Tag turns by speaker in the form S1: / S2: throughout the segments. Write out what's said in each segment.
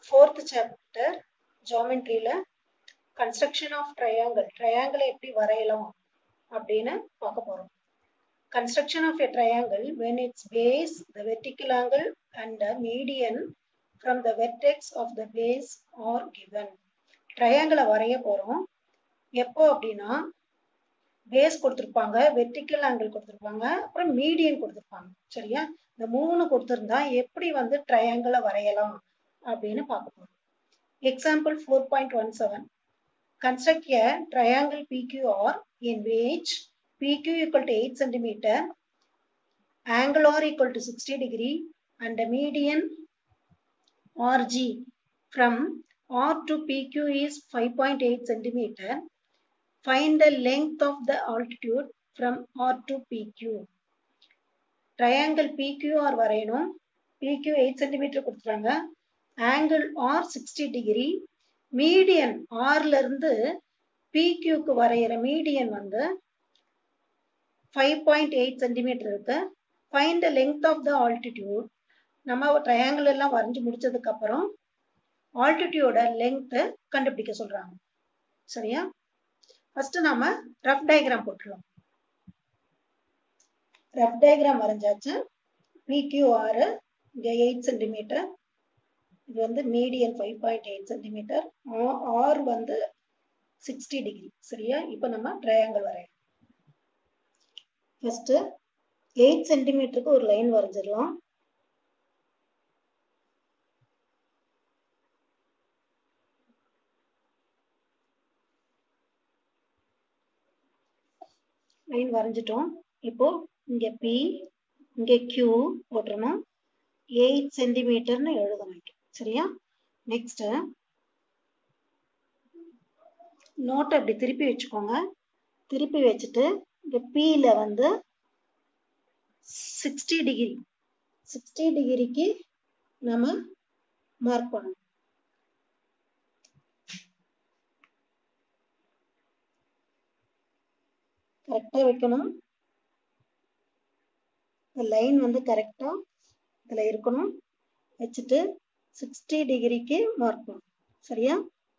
S1: Fourth chapter ஜாமெட்ரியில construction of triangle ட்ரையாங்கிளை எப்படி வரையலாம் அப்படின்னு பார்க்க போறோம் construction of a triangle when its base the vertical angle and the median from the vertex of the base are given ட்ரையாங்கிளை வரைய போறோம் எப்போ அப்படின்னா பேஸ் கொடுத்துருப்பாங்க வெர்டிக்கல் ஆங்கிள் கொடுத்துருப்பாங்க அப்புறம் மீடியன் கொடுத்துருப்பாங்க சரியா இந்த மூணு கொடுத்துருந்தா எப்படி வந்து ட்ரையாங்கிளை வரையலாம் அப்படின்னு பார்க்க போறோம் example four point one seven construct a triangle PQR in which PQ equal to 8 centimeter, angle R equal to 60 degree and the median RG from R to PQ is 5.8 centimeter. Find the length of the altitude from R to PQ. Triangle PQR வரையணும் PQ 8 centimeter கொடுத்துறாங்க angle R 60 degree median ஆர்ல இருந்து PQக்கு வரைகிற median வந்து five point eight centimetre இருக்கு find the length of the altitude நம்ம triangle எல்லாம் வரைஞ்சி முடிச்சதுக்கு அப்புறம் ஆல்டிடியூட லெங்க்த்தை கண்டுபிடிக்க சொல்றாங்க சரியா ஃபர்ஸ்ட் நாம ரஃப் டயக்ராம் போட்டுருவோம் ரஃப் டயக்ராம் வரைஞ்சாச்சு பிக்யூஆர் இங்கே எயிட் சென்டிமீட்டர் இது வந்து median five point eight centimetre R வந்து சிக்ஸ்டி டிகிரி சரியா இப்போ நம்ம ட்ரையாங்கிள் வரையலாம் ஃபர்ஸ்ட் எயிட் சென்டிமீட்டருக்கு ஒரு லைன் வரைஞ்சிடலாம் லைன் வரைஞ்சிட்டோம் இப்போ இங்க பி இங்க கியூ போட்டுறணும் எயிட் சென்டிமீட்டர்னு எழுதணும் சரியா நெக்ஸ்ட் நோட்டை இப்படி திருப்பி வச்சுக்கோங்க திருப்பி வச்சுட்டு இந்த பியில் வந்து சிக்ஸ்டி டிகிரி சிக்ஸ்டி டிகிரிக்கு நம்ம மார்க் பண்ணணும் கரெக்டாக வைக்கணும் இந்த லைன் வந்து கரெக்டாக இதில் இருக்கணும் வச்சுட்டு சிக்ஸ்டி டிகிரிக்கு மார்க் பண்ணணும் சரியா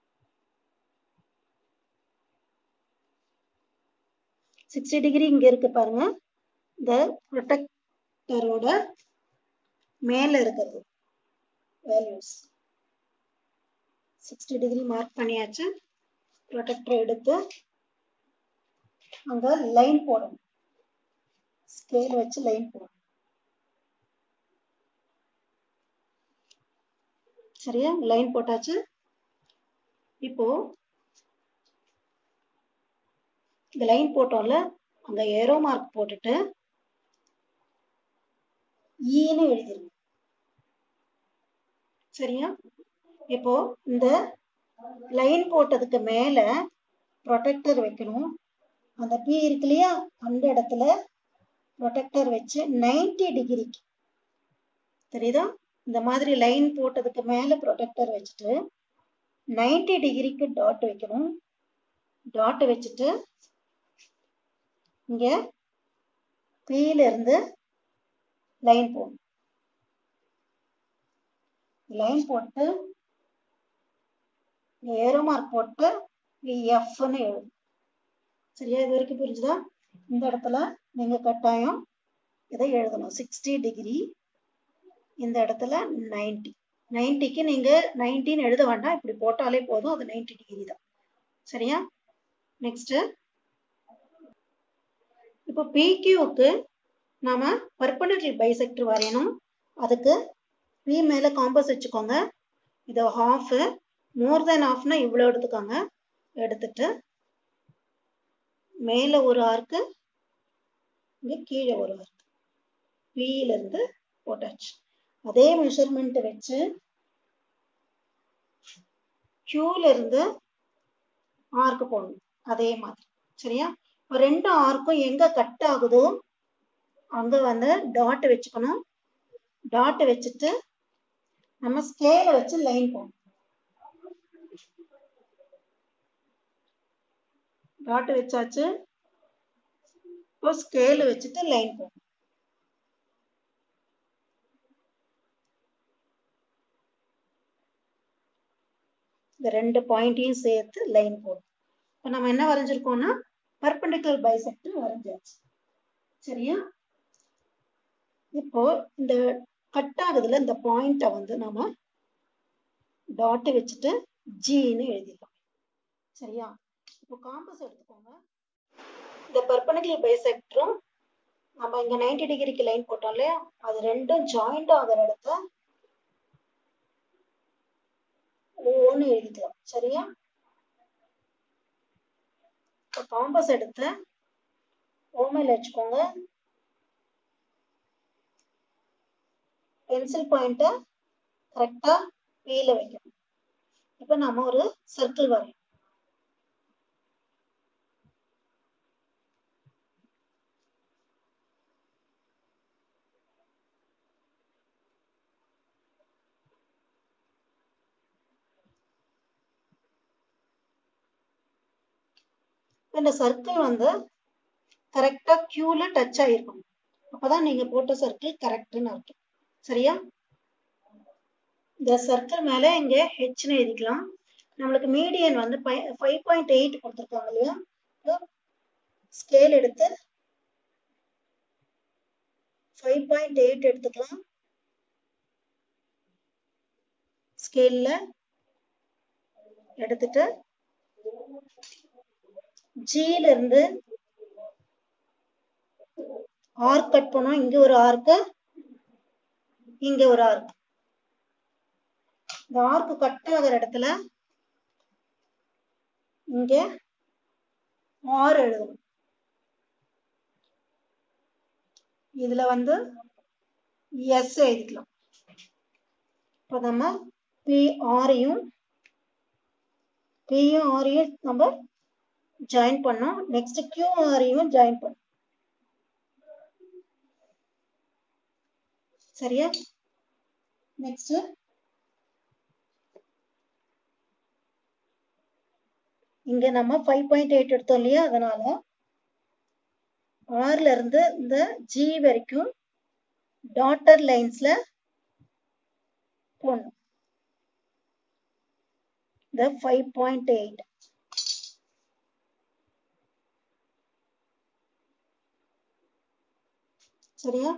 S1: சிக்ஸ்டி டிகிரி இங்க இருக்கு பாருங்க இந்த ப்ரொடெக்டரோட மேல இருக்கிறது வேல்யூஸ் சிக்ஸ்டி டிகிரி மார்க் பண்ணியாச்சு ப்ரொடெக்டர் எடுத்து அங்க லைன் போடணும் ஸ்கேல் வச்சு லைன் போடணும் சரியா லைன் போட்டாச்சு இப்போ இந்த லைன் போட்டோம்ல அங்க ஏரோ மார்க் போட்டுட்டு ஈன்னு எழுதிருங்க சரியா இப்போ இந்த லைன் போட்டதுக்கு மேல ப்ரொடெக்டர் வைக்கணும் அந்த பி இருக்கு இல்லையா அந்த இடத்துல ப்ரொடெக்டர் வச்சு நைன்டி டிகிரிக்கு தெரியுதா இந்த மாதிரி லைன் போட்டதுக்கு மேல ப்ரொடெக்டர் வச்சுட்டு நைன்டி டிகிரிக்கு டாட் வைக்கணும் டாட் வச்சுட்டு இங்க பியில இருந்து லைன் போடணும் லைன் போட்டு ஏரோ மார்க் போட்டு எஃப்னு எழுதும் சரியா இது வரைக்கும் புரிஞ்சுதா இந்த இடத்துல நீங்க கட்டாயம் இதை எழுதணும் சிக்ஸ்டி டிகிரி இந்த இடத்துல நைன்டி நைன்டிக்கு நீங்க நைன்டின்னு எழுத வேண்டாம் இப்படி போட்டாலே போதும் அது நைன்டி டிகிரி தான் சரியா நெக்ஸ்ட் இப்போ பிக்யூக்கு நாம பர்பனரி பைசெக்டர் வரையணும் அதுக்கு பி மேல காம்பஸ் வச்சுக்கோங்க இது ஹாஃப் மோர் தென் ஹாஃப்னா இவ்வளோ எடுத்துக்கோங்க எடுத்துட்டு மேல ஒரு ஆர்க்கு இங்க கீழே ஒரு ஆர்க் பியில இருந்து போட்டாச்சு அதே மெஷர்மெண்ட் வச்சு கியூல இருந்து ஆர்க்கு போடணும் அதே மாதிரி சரியா இப்போ ரெண்டு ஆர்க்கும் எங்க கட் ஆகுதோ அங்க வந்து டாட் வச்சுக்கணும் டாட் வச்சுட்டு நம்ம ஸ்கேல வச்சு லைன் போடணும் டாட் வச்சாச்சு இப்போ ஸ்கேல் வச்சுட்டு லைன் போடணும் இந்த ரெண்டு பாயிண்டையும் சேர்த்து லைன் போடும் இப்போ நம்ம என்ன வரைஞ்சிருக்கோம்னா பர்பண்டிகுலர் பைசெக்டர் வரைஞ்சாச்சு சரியா இப்போ இந்த கட் ஆகுதுல இந்த பாயிண்ட்டை வந்து நம்ம டாட் வச்சுட்டு ஜின்னு எழுதிடலாம் சரியா இப்போ காம்பஸ் எடுத்துக்கோங்க இந்த பர்பண்டிகுலர் பைசெக்டரும் நம்ம இங்க 90 டிகிரிக்கு லைன் போட்டோம் இல்லையா அது ரெண்டும் ஜாயிண்ட் ஆகிற இடத்த ஒவ்வொன்று எழுதிக்கலாம் சரியா இப்போ காம்பஸ் எடுத்து ஓமையில் வச்சுக்கோங்க பென்சில் பாயிண்ட்டை கரெக்டாக பீல வைக்கணும் இப்போ நம்ம ஒரு சர்க்கிள் வரையும் இந்த சர்க்கிள் வந்து கரெக்டா கியூல டச் ஆயிருக்கும் அப்பதான் நீங்க போட்ட சர்க்கிள் கரெக்ட்னு அர்த்தம் சரியா இந்த சர்க்கிள் மேல இங்க ஹெச்னு எழுதிக்கலாம் நம்மளுக்கு மீடியன் வந்து ஃபைவ் பாயிண்ட் எயிட் கொடுத்துருக்காங்க இல்லையா ஸ்கேல் எடுத்து ஃபைவ் பாயிண்ட் எயிட் எடுத்துக்கலாம் ஸ்கேல்ல எடுத்துட்டு ஜில இருந்து ஆர்க் கட் பண்ணோம் இங்க ஒரு ஆர்க்கு இங்க ஒரு ஆர்க் இந்த ஆர்க் கட் ஆகிற இடத்துல இங்க ஆர் எழுதணும் இதுல வந்து எஸ் எழுதிக்கலாம் இப்போ நம்ம பி ஆரையும் பியும் ஆரையும் நம்ம ஜாயின் பண்ணோம் நெக்ஸ்ட் கியூஆரையும் ஜாயின் பண்ணோம் சரியா நெக்ஸ்ட் இங்க நம்ம ஃபைவ் பாயிண்ட் எயிட் எடுத்தோம் இல்லையா அதனால ஆர்ல இருந்து இந்த ஜி வரைக்கும் டாட்டர் லைன்ஸ்ல போடணும் இந்த ஃபைவ் பாயிண்ட் எயிட் சரியா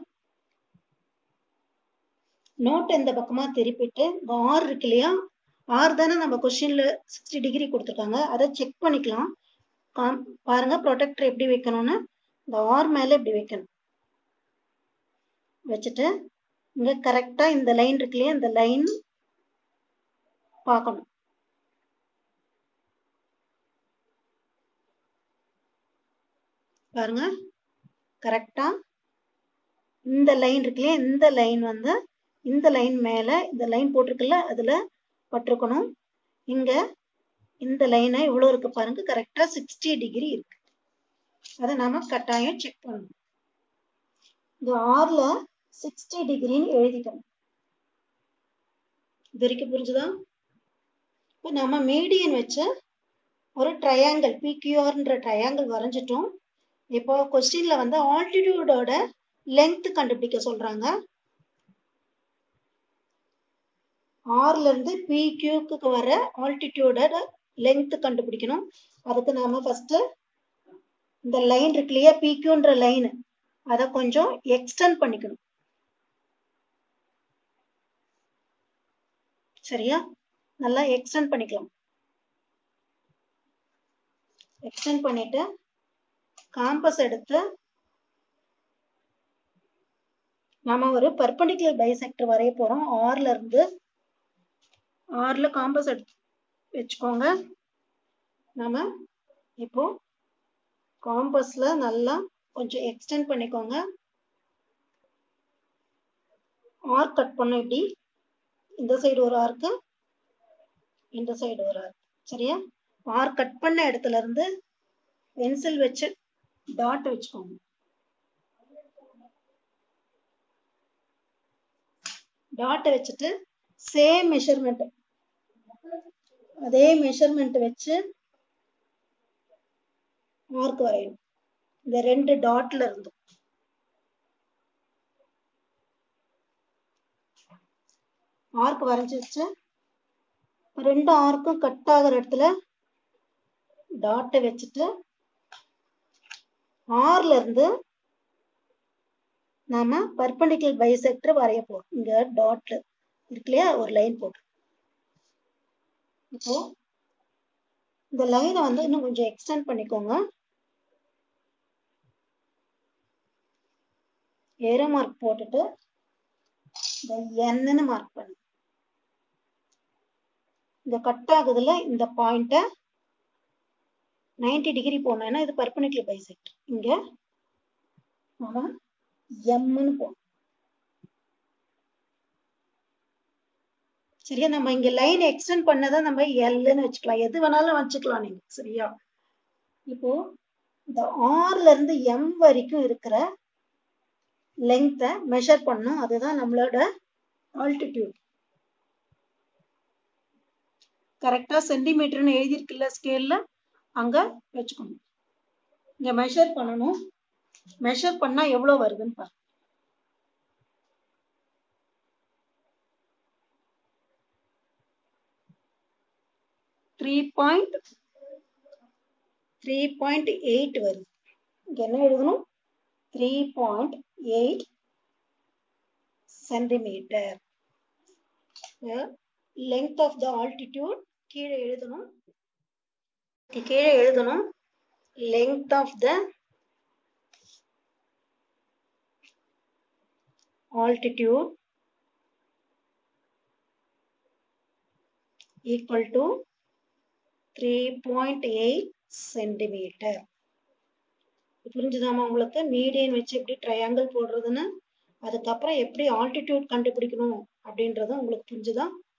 S1: நோட் இந்த பக்கமா திருப்பிட்டு இந்த ஆர் இருக்கு இல்லையா ஆர் தானே நம்ம கொஸ்டின்ல சிக்ஸ்டி டிகிரி கொடுத்துருக்காங்க அதை செக் பண்ணிக்கலாம் பாருங்க ப்ரொடெக்டர் எப்படி வைக்கணும்னு இந்த ஆர் மேல இப்படி வைக்கணும் வச்சுட்டு இங்க கரெக்டா இந்த லைன் இருக்கு இல்லையா இந்த லைன் பார்க்கணும் பாருங்க கரெக்டா இந்த லைன் இருக்கு இல்லையா இந்த லைன் வந்து இந்த லைன் மேல இந்த லைன் போட்டிருக்குல்ல அதுல பட்டிருக்கணும் இங்க இந்த லைனை இவ்வளவு இருக்கு பாருங்க கரெக்டா சிக்ஸ்டி டிகிரி இருக்கு அதை நாம கட்டாயம் செக் பண்ணணும் இந்த ஆர்ல சிக்ஸ்டி டிகிரின்னு எழுதிக்கணும் இது வரைக்கும் புரிஞ்சுதா இப்போ நம்ம மீடியன் வச்சு ஒரு ட்ரையாங்கிள் பிக்யூஆர்ன்ற ட்ரையாங்கிள் வரைஞ்சிட்டோம் இப்போ கொஸ்டின்ல வந்து ஆல்டிடியூடோட லென்த் கண்டுபிடிக்க சொல்றாங்க ஆர்ல இருந்து பி கியூக்கு வர ஆல்டிடியூடோட லென்த் கண்டுபிடிக்கணும் அதுக்கு நாம ஃபர்ஸ்ட் இந்த லைன் இருக்கு இல்லையா பிக்யூன்ற லைன் அதை கொஞ்சம் எக்ஸ்டெண்ட் பண்ணிக்கணும் சரியா நல்லா எக்ஸ்டெண்ட் பண்ணிக்கலாம் எக்ஸ்டெண்ட் பண்ணிட்டு காம்பஸ் எடுத்து நாம ஒரு பர்பண்டிகுலர் பைசெக்டர் வரைய போறோம் ஆர்ல இருந்து ஆர்ல காம்பஸ் எடுத்து வச்சுக்கோங்க நாம இப்போ காம்பஸ்ல நல்லா கொஞ்சம் எக்ஸ்டெண்ட் பண்ணிக்கோங்க ஆர்க் கட் பண்ண இப்படி இந்த சைடு ஒரு ஆர்க்கு இந்த சைடு ஒரு ஆர்க் சரியா ஆர்க் கட் பண்ண இடத்துல இருந்து பென்சில் வச்சு டாட் வச்சுக்கோங்க டாட் வச்சுட்டு சேம் மெஷர்மெண்ட் அதே மெஷர்மெண்ட் வச்சு மார்க் வரையணும் இந்த ரெண்டு டாட்ல இருந்து மார்க் வரைஞ்சி வச்சு ரெண்டு ஆர்க்கும் கட் ஆகிற இடத்துல டாட்டை வச்சுட்டு ஆர்ல இருந்து நாம பர்பண்டிகுலர் பைசெக்டர் வரைய போறோம் இங்க டாட்ல இருக்கு இல்லையா ஒரு லைன் போட்டு இப்போ இந்த லைனை வந்து இன்னும் கொஞ்சம் எக்ஸ்டெண்ட் பண்ணிக்கோங்க ஏரோ மார்க் போட்டுட்டு இந்த என்னன்னு மார்க் பண்ணு இந்த கட் ஆகுதுல இந்த பாயிண்ட நைன்டி டிகிரி போனோம்னா இது பர்பனிக்குலர் பைசெக்ட் இங்க நம்ம எம்னு போகணும் சரியா நம்ம இங்க லைன் எக்ஸ்டெண்ட் பண்ணதை நம்ம எல்னு வச்சுக்கலாம் எது வேணாலும் வச்சுக்கலாம் நீங்க சரியா இப்போ இந்த ஆர்ல இருந்து எம் வரைக்கும் இருக்கிற லெங்க்த்தை மெஷர் பண்ணும் அதுதான் நம்மளோட ஆல்டிடியூட் கரெக்டா சென்டிமீட்டர்னு எழுதியிருக்குல்ல ஸ்கேல்ல அங்க வச்சுக்கணும் இங்க மெஷர் பண்ணணும் மெஷர் பண்ணா எவ்வளவு வருதுன்னு பாருங்க three point three point eight வருது இங்க என்ன எழுதணும் three point eight centimetre length of the altitude கீழே எழுதணும் கீழே எழுதணும் length of the altitude equal to 3.8 centimeter புரிஞ்சுதாமா உங்களுக்கு மீடியன் வச்சு எப்படி ட்ரையாங்கிள் போடுறதுன்னு அதுக்கப்புறம் எப்படி ஆல்டிடியூட் கண்டுபிடிக்கணும் அப்படின்றது உங்களுக்கு புரிஞ்சுதா